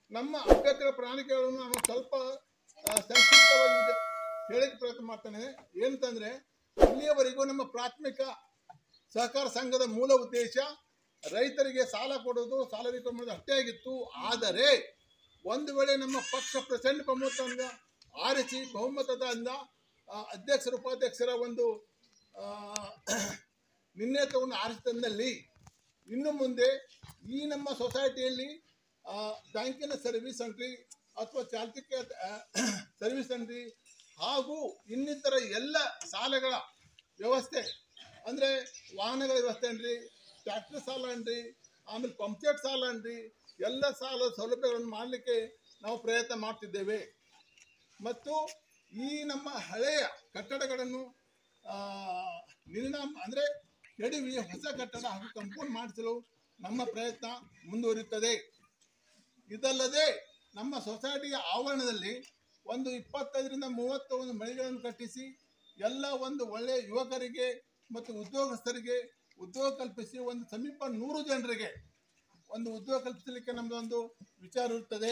ನಮ್ಮ ಅಭ್ಯರ್ಥಿಗಳ ಪ್ರಣಾಳಿಕೆಗಳನ್ನು ನಾನು ಸ್ವಲ್ಪ ಆ, ಸಂಕ್ಷಿಪ್ತವಾಗಿ ಇದೆ- ಹೇಳಕ್ಕೆ ಪ್ರಯತ್ನ ಮಾಡ್ತೇನೆ ಏನಂತಂದ್ರೆ ಇಲ್ಲಿಯವರೆಗೂ ನಮ್ಮ ಪ್ರಾಥಮಿಕ ಸಹಕಾರ ಸಂಘದ ಮೂಲ ಉದ್ದೇಶ ರೈತರಿಗೆ ಸಾಲ ಕೊಡೋದು ಸಾಲ ರಿಕವರಿ ಮಾಡೋದು ಅಷ್ಟೇ ಆಗಿತ್ತು ಆದರೆ ಒಂದು ವೇಳೆ ನಮ್ಮ ಪಕ್ಷ ಪ್ರೆಸೆಂಟ್ ಬಹುಮತದಿಂದ ಆರಿಸಿ ಬಹುಮತದಿಂದ ಆ, ಅಧ್ಯಕ್ಷರ ಉಪಾಧ್ಯಕ್ಷರ ಒಂದು ಆ, ನಿರ್ಣಯವನ್ನು ಆರಿಸಿ ತಂದಲ್ಲಿ ಇನ್ನು ಮುಂದೆ ಈ ನಮ್ಮ ಸೊಸೈಟಿಯಲ್ಲಿ ಆ, ಬ್ಯಾಂಕಿನ ಸರ್ವಿಸ್ ಅಂಟ್ರಿ ಅಥವಾ ಚಾಲ್ತಿಕ ಸರ್ವಿಸ್ ಅಂಟ್ರಿ ಹಾಗೂ ಇನ್ನಿತರ ಎಲ್ಲ ಸಾಲಗಳ ವ್ಯವಸ್ಥೆ ಅಂದರೆ ವಾಹನಗಳ ವ್ಯವಸ್ಥೆ ಅನ್ರಿ ಟ್ರ್ಯಾಕ್ಟರ್ ಸಾಲ ಅನ್ರಿ ಆಮೇಲೆ ಪಂಪ್ಸೆಟ್ ಸಾಲ ಅನ್ರಿ ಎಲ್ಲ ಸಾಲ ಸೌಲಭ್ಯಗಳನ್ನು ಮಾಡಲಿಕ್ಕೆ ನಾವು ಪ್ರಯತ್ನ ಮಾಡ್ತಿದ್ದೇವೆ ಮತ್ತು ಈ ನಮ್ಮ ಹಳೆಯ ಕಟ್ಟಡಗಳನ್ನು ಆ, ನಿರ್ನಾಮ ಅಂದರೆ ಕೆಡವಿ ಹೊಸ ಕಟ್ಟಡ ಹಾಗೂ ಕಂಪೌಂಡ್ ಮಾಡಿಸಲು ನಮ್ಮ ಪ್ರಯತ್ನ ಮುಂದುವರಿಯುತ್ತದೆ ಇದಲ್ಲದೆ ನಮ್ಮ ಸೊಸೈಟಿಯ ಆವರಣದಲ್ಲಿ ಒಂದು ಇಪ್ಪತ್ತೈದರಿಂದ ಮೂವತ್ತು ಒಂದು ಮಳಿಗೆಗಳನ್ನು ಕಟ್ಟಿಸಿ ಎಲ್ಲ ಒಂದು ಒಳ್ಳೆಯ ಯುವಕರಿಗೆ ಮತ್ತು ಉದ್ಯೋಗಸ್ಥರಿಗೆ ಉದ್ಯೋಗ ಕಲ್ಪಿಸಿ ಒಂದು ಸಮೀಪ ನೂರು ಜನರಿಗೆ ಒಂದು ಉದ್ಯೋಗ ಕಲ್ಪಿಸಲಿಕ್ಕೆ ನಮ್ಮದೊಂದು ವಿಚಾರ ಇರುತ್ತದೆ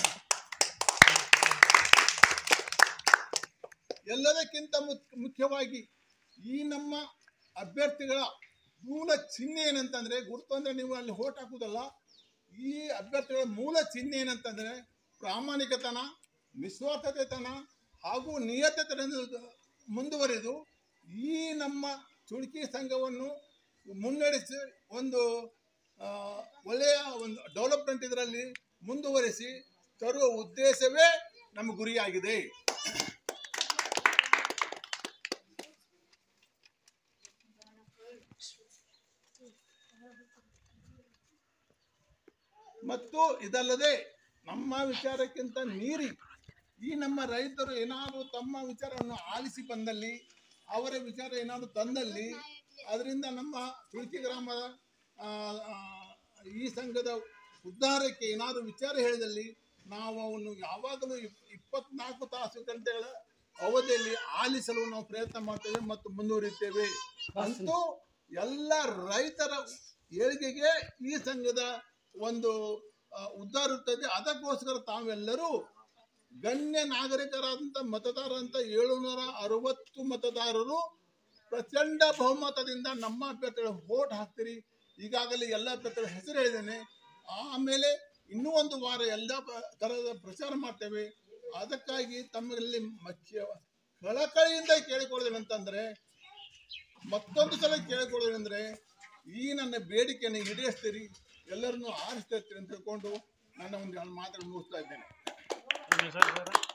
ಎಲ್ಲದಕ್ಕಿಂತ ಮುಖ್ಯ- ಮುಖ್ಯವಾಗಿ ಈ ನಮ್ಮ ಅಭ್ಯರ್ಥಿಗಳ ಮೂಲ ಚಿಹ್ನೆ ಏನಂತಂದ್ರೆ ಗುರುತು ಅಂದ್ರೆ ನೀವು ಅಲ್ಲಿ ಹೋಟ್ ಹಾಕುದಲ್ಲ ಈ ಅಭ್ಯರ್ಥಿಗಳ ಮೂಲ ಚಿಹ್ನೆ ಏನಂತಂದ್ರೆ ಪ್ರಾಮಾಣಿಕತನ ನಿಸ್ವಾರ್ಥತೆತನ ಹಾಗೂ ನಿಯತತೆಯಿಂದ ಮುಂದುವರಿದು ಈ ನಮ್ಮ ಚುಳುಕಿ ಸಂಘವನ್ನು ಮುನ್ನಡೆಸಿ ಒಂದು ಆ, ಒಳ್ಳೆಯ ಒಂದು ಡೆವಲಪ್ಮೆಂಟ್ ಇದರಲ್ಲಿ ಮುಂದುವರಿಸಿ ತರುವ ಉದ್ದೇಶವೇ ನಮ್ಮ ಗುರಿಯಾಗಿದೆ ಮತ್ತು ಇದಲ್ಲದೆ ನಮ್ಮ ವಿಚಾರಕ್ಕಿಂತ ಮೀರಿ ಈ ನಮ್ಮ ರೈತರು ಏನಾದರೂ ತಮ್ಮ ವಿಚಾರವನ್ನು ಆಲಿಸಿ ಬಂದಲ್ಲಿ ಅವರ ವಿಚಾರ ಏನಾದರೂ ತಂದಲ್ಲಿ ಅದರಿಂದ ನಮ್ಮ ತುಳಸಿ ಗ್ರಾಮದ ಆ, ಆ, ಈ ಸಂಘದ ಉದ್ಧಾರಕ್ಕೆ ಏನಾದರೂ ವಿಚಾರ ಹೇಳಿದಲ್ಲಿ ನಾವು ಅವನ್ನು ಯಾವಾಗಲೂ ಇಪ್- ಇಪ್ಪತ್ನಾಲ್ಕು ತಾಸು ಗಂಟೆಗಳ ಅವಧಿಯಲ್ಲಿ ಆಲಿಸಲು ನಾವು ಪ್ರಯತ್ನ ಮಾಡ್ತೇವೆ ಮತ್ತು ಮುಂದುವರಿಯುತ್ತೇವೆ ಅಂತೂ ಎಲ್ಲ ರೈತರ ಏಳಿಗೆಗೆ ಈ ಸಂಘದ ಒಂದು ಆ, ಉದ್ಧಾರ ಇರ್ತದೆ ಅದಕ್ಕೋಸ್ಕರ ತಾವೆಲ್ಲರೂ ಗಣ್ಯ ನಾಗರಿಕರಾದಂಥ ಮತದಾರರಂತ ಏಳುನೂರ ಅರವತ್ತು ಮತದಾರರು ಪ್ರಚಂಡ ಬಹುಮತದಿಂದ ನಮ್ಮ ಅಭ್ಯರ್ಥಿಗಳ ವೋಟ್ ಹಾಕ್ತೀರಿ ಈಗಾಗಲೇ ಎಲ್ಲ ಅಭ್ಯರ್ಥಿಗಳ ಹೆಸರು ಹೇಳಿದ್ದೇನೆ ಆಮೇಲೆ ಇನ್ನೂ ಒಂದು ವಾರ ಎಲ್ಲ ಪ- ಥರದ ಪ್ರಚಾರ ಮಾಡ್ತೇವೆ ಅದಕ್ಕಾಗಿ ತಮ್ಮಲ್ಲಿ ಮುಖ್ಯ ಕಳಕಳಿಯಿಂದ ಕೇಳಿಕೊಳ್ಳೋದೇನಂತಂದ್ರೆ ಮತ್ತೊಂದು ಸಲ ಕೇಳಿಕೊಳ್ಳೋದಂದ್ರೆ ಈ ನನ್ನ ಬೇಡಿಕೆಯನ್ನು ಈಡೇರಿಸ್ತೀರಿ ಎಲ್ಲರನ್ನೂ ಆರಿಸ್ತಾ ಇರ್ತೀರಿ ಅಂತ ತಿಳ್ಕೊಂಡು ನನ್ನ ಒಂದು ಎರಡು ಮಾತನ್ನು ಮುಗಿಸ್ತಾ ಇದ್ದೇನೆ ನಿಮ್ಮ ಹೆಸರು ಸರ್